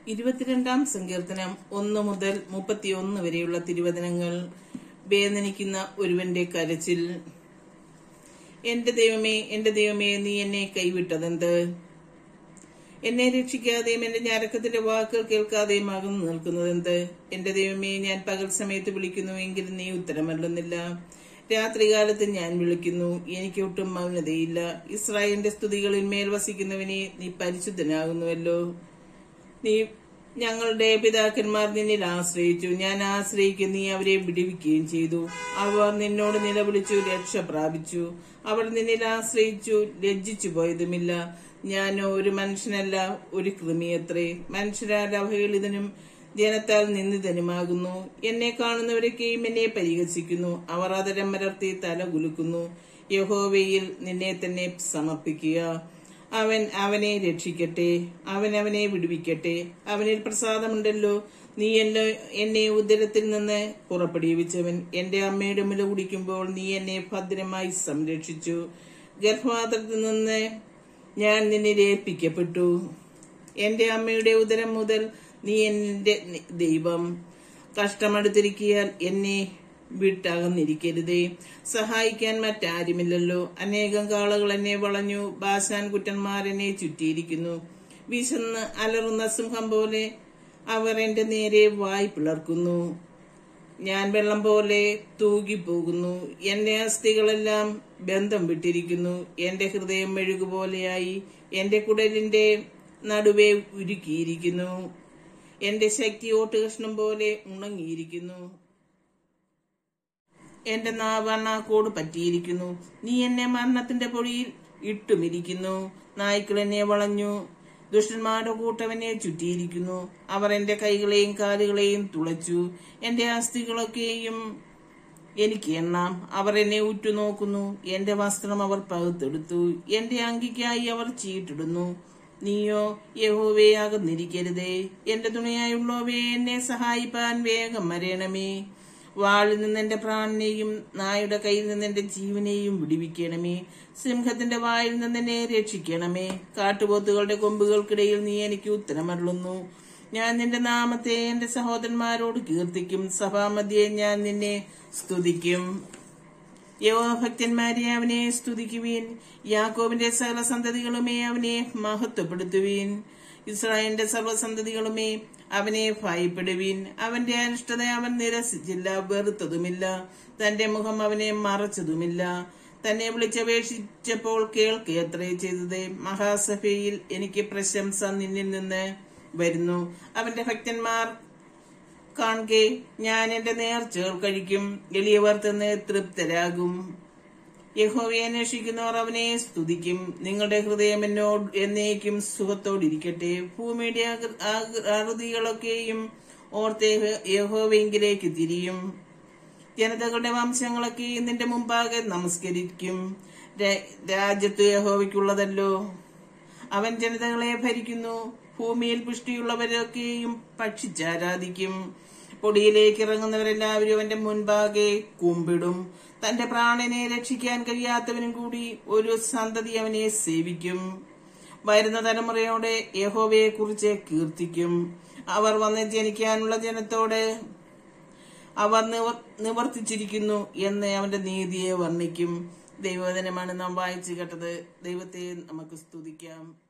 ഇരുപത്തിരണ്ടാം സങ്കീർത്തനം ഒന്ന് മുതൽ മുപ്പത്തിയൊന്ന് വരെയുള്ള തിരുവചനങ്ങൾ വേദനിക്കുന്ന ഒരുവന്റെ കരച്ചിൽ എന്റെ ദൈവമേ എന്റെ ദൈവമേ നീ എന്നെ കൈവിട്ടതെന്ത് എന്നെ രക്ഷിക്കാതെയും എന്റെ ഞാരക്കത്തിന്റെ വാക്കുകൾ കേൾക്കാതെയും അകന്നു നിൽക്കുന്നതെന്ത് എന്റെ ദൈവമേ ഞാൻ പകൽ സമയത്ത് വിളിക്കുന്നു എങ്കിലും നീ ഉത്തരമല്ലുന്നില്ല രാത്രികാലത്ത് ഞാൻ വിളിക്കുന്നു എനിക്ക് ഒട്ടും മൗനതയില്ല ഇസ്രായേലിന്റെ സ്തുതികളിൽ മേൽ വസിക്കുന്നവനെ നീ പരിശുദ്ധനാകുന്നുവല്ലോ നീ ഞങ്ങളുടെ പിതാക്കന്മാർ നിന്നിൽ ആശ്രയിച്ചു ഞാൻ ആശ്രയിക്കും നീ അവരെ വിടുവിക്കുകയും ചെയ്തു അവർ നിന്നോട് നിലവിളിച്ചു രക്ഷ പ്രാപിച്ചു അവർ നിന്നിൽ ആശ്രയിച്ചു ലജ്ജിച്ചു പോയതുമില്ല ഞാനോ ഒരു മനുഷ്യനല്ല ഒരു കൃമിയത്രേ മനുഷ്യരാൽ അവഹേളിതനും ജനത്താൽ നിന്ദിതനുമാകുന്നു എന്നെ കാണുന്നവരൊക്കെയും എന്നെ പരിഹസിക്കുന്നു അവർ അതരം മലർത്തി തല കുലുക്കുന്നു യഹോവയിൽ നിന്നെ തന്നെ സമർപ്പിക്കുക അവൻ അവനെ രക്ഷിക്കട്ടെ അവൻ അവനെ വിടുവിക്കട്ടെ അവനിൽ പ്രസാദമുണ്ടല്ലോ നീ എന്നെ എന്നെ ഉദരത്തിൽ നിന്ന് പുറപ്പെടുവിച്ചവൻ എന്റെ അമ്മയുടെ മുല കുടിക്കുമ്പോൾ നീ എന്നെ ഭദ്രമായി സംരക്ഷിച്ചു ഗർഭപാത്രത്തിൽ നിന്ന് ഞാൻ നിന്നെ ഏൽപ്പിക്കപ്പെട്ടു എന്റെ അമ്മയുടെ ഉദരം മുതൽ നീ എന്റെ ദൈവം കഷ്ടമെടുത്തിരിക്കിയാൽ എന്നെ വിട്ടകന്നിരിക്കരുതേ സഹായിക്കാൻ മറ്റാരുമില്ലല്ലോ അനേകം കാളകൾ എന്നെ വളഞ്ഞു ബാശാൻ കുറ്റന്മാർ എന്നെ ചുറ്റിയിരിക്കുന്നു വിശന്ന് അലറുന്ന സിംഹം പോലെ അവർ എന്റെ നേരെ വായ് പിളർക്കുന്നു ഞാൻ വെള്ളം പോലെ തൂകിപ്പോകുന്നു എന്റെ അസ്ഥികളെല്ലാം ബന്ധം വിട്ടിരിക്കുന്നു എന്റെ ഹൃദയം മെഴുകുപോലെയായി എന്റെ കുടലിന്റെ നടുവെ ഉരുക്കിയിരിക്കുന്നു എന്റെ ശക്തി ഓട്ടുകഷ്ണം പോലെ ഉണങ്ങിയിരിക്കുന്നു എന്റെ നാവണ്ണാക്കോട് പറ്റിയിരിക്കുന്നു നീ എന്നെ മരണത്തിന്റെ പൊടിയിൽ ഇട്ടുമിരിക്കുന്നു നായ്ക്കൾ എന്നെ വളഞ്ഞു ദുഷ്ടന്മാരുടെ കൂട്ടവനെ ചുറ്റിയിരിക്കുന്നു അവർ എന്റെ കൈകളെയും കാലുകളെയും തുളച്ചു എന്റെ അസ്ഥികളൊക്കെയും എനിക്ക് എണ്ണാം അവർ എന്നെ ഉറ്റുനോക്കുന്നു എന്റെ വസ്ത്രം അവർ പകുത്തെടുത്തു എന്റെ അങ്കിക്കായി അവർ ചീട്ടിടുന്നു നീയോ യഹോവയാകുന്നിരിക്കരുതേ എന്റെ തുണയായുള്ളവേ എന്നെ സഹായിപ്പാൻ വേഗം വരേണമേ വാളിൽ നിന്ന് എന്റെ പ്രാണനെയും നായുടെ കയ്യിൽ നിന്ന് എന്റെ ജീവനെയും വിടിവിക്കണമേ സിംഹത്തിന്റെ വായിൽ നിന്ന് എന്നെ രക്ഷിക്കണമേ കാട്ടുപോത്തുകളുടെ കൊമ്പുകൾക്കിടയിൽ നീ എനിക്ക് ഉത്തരമരുളുന്നു ഞാൻ നിന്റെ നാമത്തെ എന്റെ സഹോദരന്മാരോട് കീർത്തിക്കും സഭാമധ്യേ ഞാൻ നിന്നെ സ്തുതിക്കും യവഭക്തന്മാരെ അവനെ സ്തുതിക്കുവീൻ യാക്കോബിന്റെ സകല സന്തതികളുമേ അവനെ മഹത്വപ്പെടുത്തുവീൻ ഇസ്രായേലിന്റെ സർവ്വസന്തതികളുമേ അവനെ ഭയപ്പെടുവീൻ അവന്റെ അനിഷ്ടത അവൻ നിരസിച്ചില്ല വെറുത്തതുമില്ല തന്റെ മുഖം അവനെ മറച്ചതുമില്ല തന്നെ വിളിച്ചപേക്ഷിച്ചപ്പോൾ കേൾക്കുകയത്രേ ചെയ്തത് മഹാസഭയിൽ എനിക്ക് പ്രശംസ നിന്നിൽ നിന്ന് വരുന്നു അവന്റെ ഭക്തന്മാർ കാണെ ഞാൻ എന്റെ നേർച്ചകൾ കഴിക്കും എളിയവർ തിന്ന് തൃപ്തരാകും യഹോവയെ അന്വേഷിക്കുന്നവർ അവനെ സ്തുതിക്കും നിങ്ങളുടെ ഹൃദയം എന്നോട് എന്നേക്കും സുഖത്തോടിരിക്കട്ടെ ഭൂമിയുടെ അറുതികളൊക്കെയും ഓർത്ത് യഹോവയെങ്കിലേക്ക് തിരിയും ജനതകളുടെ വംശങ്ങളൊക്കെയും നിന്റെ മുമ്പാകെ നമസ്കരിക്കും രാജ്യത്ത് യഹോവയ്ക്കുള്ളതല്ലോ അവൻ ജനതകളെ ഭരിക്കുന്നു ഭൂമിയിൽ പുഷ്ടിയുള്ളവരൊക്കെയും ഭക്ഷിച്ചാരാധിക്കും പൊടിയിലേക്ക് ഇറങ്ങുന്നവരെല്ലാവരും അവന്റെ മുൻപാകെ കുമ്പിടും തന്റെ പ്രാണനെ രക്ഷിക്കാൻ കഴിയാത്തവനും കൂടി ഒരു സന്തതി അവനെ സേവിക്കും വരുന്ന തലമുറയോടെ യഹോവയെ കുറിച്ച് കീർത്തിക്കും അവർ വന്ന് ജനിക്കാനുള്ള ജനത്തോട് അവർ നിവർത്തിച്ചിരിക്കുന്നു എന്ന് അവന്റെ നീതിയെ വർണ്ണിക്കും ദൈവവചനമാണ് നാം വായിച്ചു കേട്ടത് ദൈവത്തെ നമുക്ക് സ്തുതിക്കാം